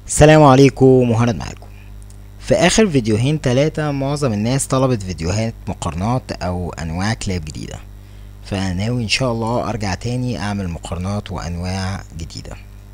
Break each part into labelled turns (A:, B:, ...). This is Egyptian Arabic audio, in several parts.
A: السلام عليكم مهند معاكم في اخر فيديوهين تلاتة معظم الناس طلبت فيديوهات مقارنات او انواع كلاب جديدة فانا ناوي ان شاء الله ارجع تاني اعمل مقارنات وانواع جديدة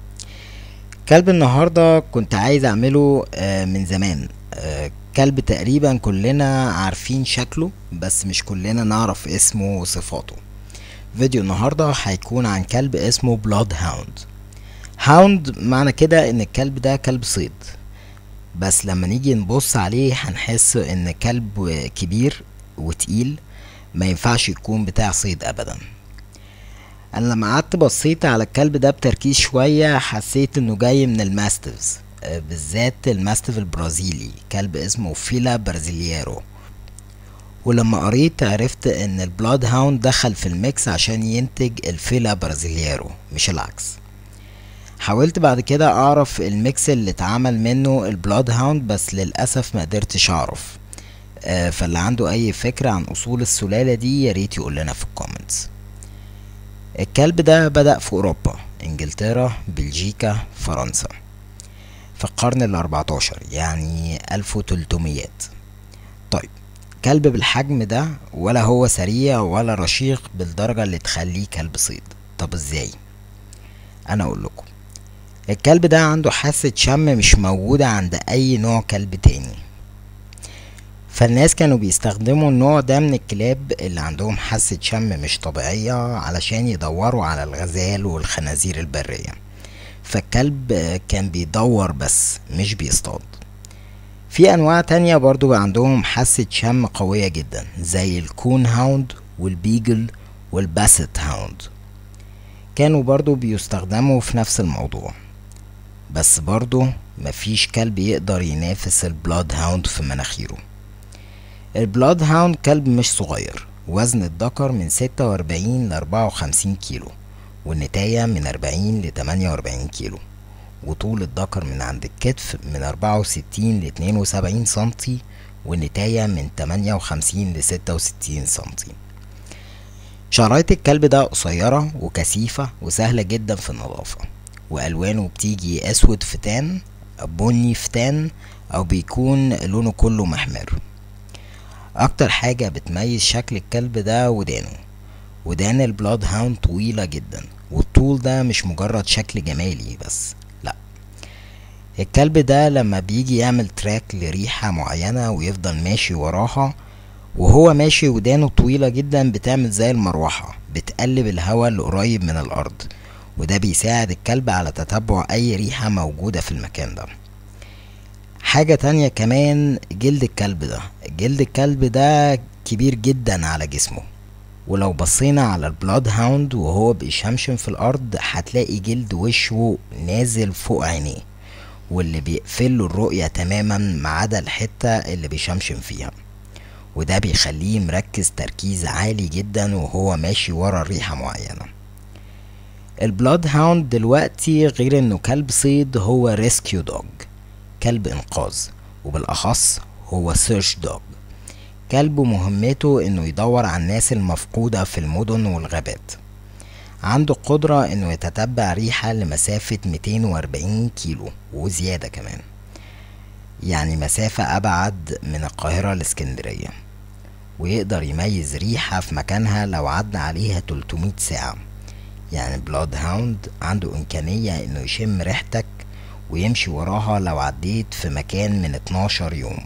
A: كلب النهاردة كنت عايز اعمله آه، من زمان آه، كلب تقريبا كلنا عارفين شكله بس مش كلنا نعرف اسمه وصفاته فيديو النهاردة هيكون عن كلب اسمه بلاد هاوند هاوند معنى كده ان الكلب ده كلب صيد بس لما نيجي نبص عليه هنحس ان كلب كبير وتقيل ما ينفعش يكون بتاع صيد ابدا انا لما قعدت بصيت على الكلب ده بتركيز شوية حسيت انه جاي من الماستيفز آه، بالذات الماستيف البرازيلي كلب اسمه فيلا برازيلييرو ولما قريت عرفت ان البلاد هاوند دخل في الميكس عشان ينتج الفيلا برازيلييرو مش العكس حاولت بعد كده اعرف الميكس اللي اتعمل منه البلاد هاوند بس للاسف ما قدرتش اعرف آه، فاللي عنده اي فكرة عن اصول السلالة دي ياريت يقول لنا في الكومنتس الكلب ده بدأ في اوروبا انجلترا بلجيكا فرنسا في القرن الاربعتاشر يعني الف وتلتميات طيب كلب بالحجم ده ولا هو سريع ولا رشيق بالدرجة اللي تخليه كلب صيد طب ازاي انا اقول لكم الكلب ده عنده حاسة شم مش موجودة عند أي نوع كلب تاني فالناس كانوا بيستخدموا النوع ده من الكلاب اللي عندهم حاسة شم مش طبيعية علشان يدوروا على الغزال والخنازير البرية فالكلب آه، كان بيدور بس مش بيصطاد في أنواع تانية برضو عندهم حاسة شم قوية جدا زي الكون هاوند والبيجل والباسيت هاوند كانوا برضو بيستخدموا في نفس الموضوع بس برضو مفيش كلب يقدر ينافس البلاد هاوند في مناخيره البلاد هاوند كلب مش صغير وزن الذكر من ستة وأربعين لأربعة وخمسين كيلو والنتاية من أربعين لتمانية وأربعين كيلو وطول الذكر من عند الكتف من أربعة وستين لاتنين وسبعين سنتي والنتاية من تمانية وخمسين لستة وستين سنتي شرايط الكلب ده قصيرة وكثيفة وسهلة جدا في النظافة وألوانه بتيجي أسود فتان بني فتان أو بيكون لونه كله محمر أكتر حاجة بتميز شكل الكلب ده ودانه ودان البلاد هاوند طويلة جدا والطول ده مش مجرد شكل جمالي بس لأ الكلب ده لما بيجي يعمل تراك لريحة معينة ويفضل ماشي وراها وهو ماشي ودانه طويلة جدا بتعمل زي المروحة بتقلب الهواء اللي قريب من الأرض وده بيساعد الكلب على تتبع أي ريحة موجودة في المكان ده حاجة تانية كمان جلد الكلب ده جلد الكلب ده كبير جدا على جسمه ولو بصينا على البلاد هاوند وهو بيشمشم في الأرض هتلاقي جلد وشه نازل فوق عينيه واللي بيقفله الرؤية تماما ما عدا الحتة اللي بيشمشم فيها وده بيخليه مركز تركيز عالي جدا وهو ماشي ورا ريحة معينة البلاد هاوند دلوقتي غير انه كلب صيد هو ريسكيو دوج كلب انقاذ وبالاخص هو سيرش دوج كلب مهمته انه يدور على الناس المفقودة في المدن والغابات عنده قدرة انه يتتبع ريحة لمسافة 240 كيلو وزيادة كمان يعني مسافة أبعد من القاهرة لإسكندرية ويقدر يميز ريحة في مكانها لو عدى عليها 300 ساعة يعني بلاد هاوند عنده إمكانية إنه يشم ريحتك ويمشي وراها لو عديت في مكان من 12 يوم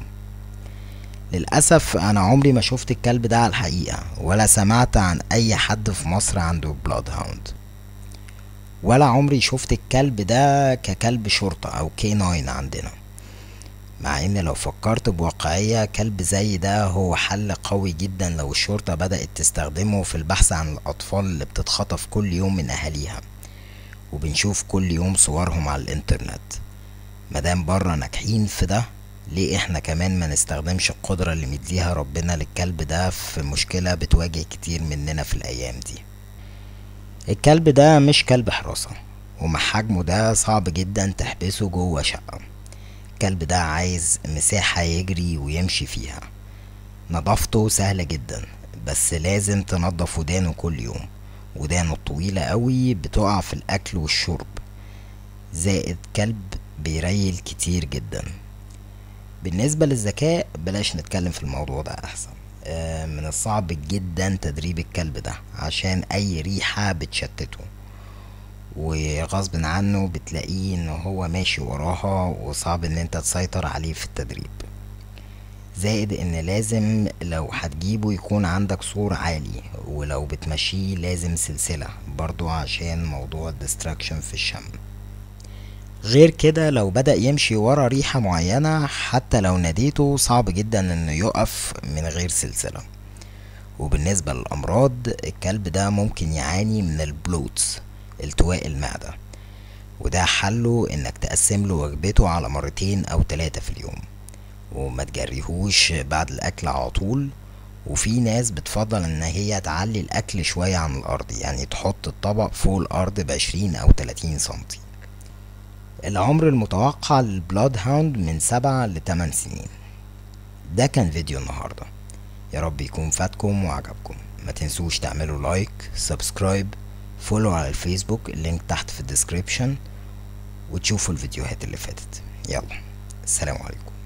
A: للأسف أنا عمري ما شفت الكلب ده على الحقيقة ولا سمعت عن أي حد في مصر عنده بلاد هاوند ولا عمري شفت الكلب ده ككلب شرطة أو كي ناين عندنا مع ان لو فكرت بواقعية كلب زي ده هو حل قوي جدا لو الشرطة بدأت تستخدمه في البحث عن الأطفال اللي بتتخطف كل يوم من أهاليها وبنشوف كل يوم صورهم على الإنترنت مادام بره ناجحين في ده ليه احنا كمان ما نستخدمش القدرة اللي مديها ربنا للكلب ده في مشكلة بتواجه كتير مننا في الأيام دي الكلب ده مش كلب حراسة ومع حجمه ده صعب جدا تحبسه جوه شقة الكلب ده عايز مساحة يجري ويمشي فيها نظافته سهلة جدا بس لازم تنضف ودانه كل يوم ودانه طويلة قوي بتقع في الأكل والشرب زائد كلب بيريل كتير جدا بالنسبة للذكاء بلاش نتكلم في الموضوع ده احسن آه، من الصعب جدا تدريب الكلب ده عشان اي ريحة بتشتته وغصب عنه بتلاقيه ان هو ماشي وراها وصعب ان انت تسيطر عليه في التدريب زائد ان لازم لو هتجيبه يكون عندك سور عالي ولو بتمشيه لازم سلسلة برضو عشان موضوع الديستراكشن في الشم غير كده لو بدأ يمشي ورا ريحة معينة حتى لو ناديته صعب جدا انه يقف من غير سلسلة وبالنسبة للأمراض الكلب ده ممكن يعاني من البلوتس التواء المعدة وده حله انك تقسم له وجبته على مرتين او تلاتة في اليوم وما تجريهوش بعد الاكل على طول وفي ناس بتفضل ان هي تعلي الاكل شوية عن الارض يعني تحط الطبق فوق الارض بعشرين او تلاتين سنتي العمر المتوقع للبلاد هاوند من سبعة لتمن سنين ده كان فيديو النهاردة يا رب يكون فاتكم وعجبكم ما تنسوش تعملوا لايك سبسكرايب فولو على الفيسبوك اللينك تحت في الديسكريبشن وتشوفوا الفيديوهات اللي فاتت يلا السلام عليكم